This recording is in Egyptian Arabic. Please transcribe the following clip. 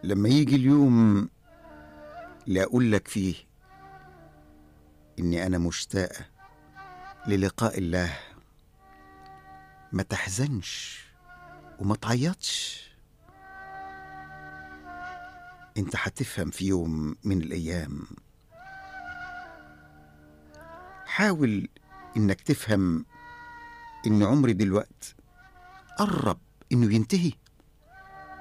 لما يجي اليوم اللي أقول لك فيه إني أنا مشتاقة للقاء الله ما تحزنش وما تعيطش انت هتفهم في يوم من الأيام حاول إنك تفهم إن عمري دلوقت قرب إنه ينتهي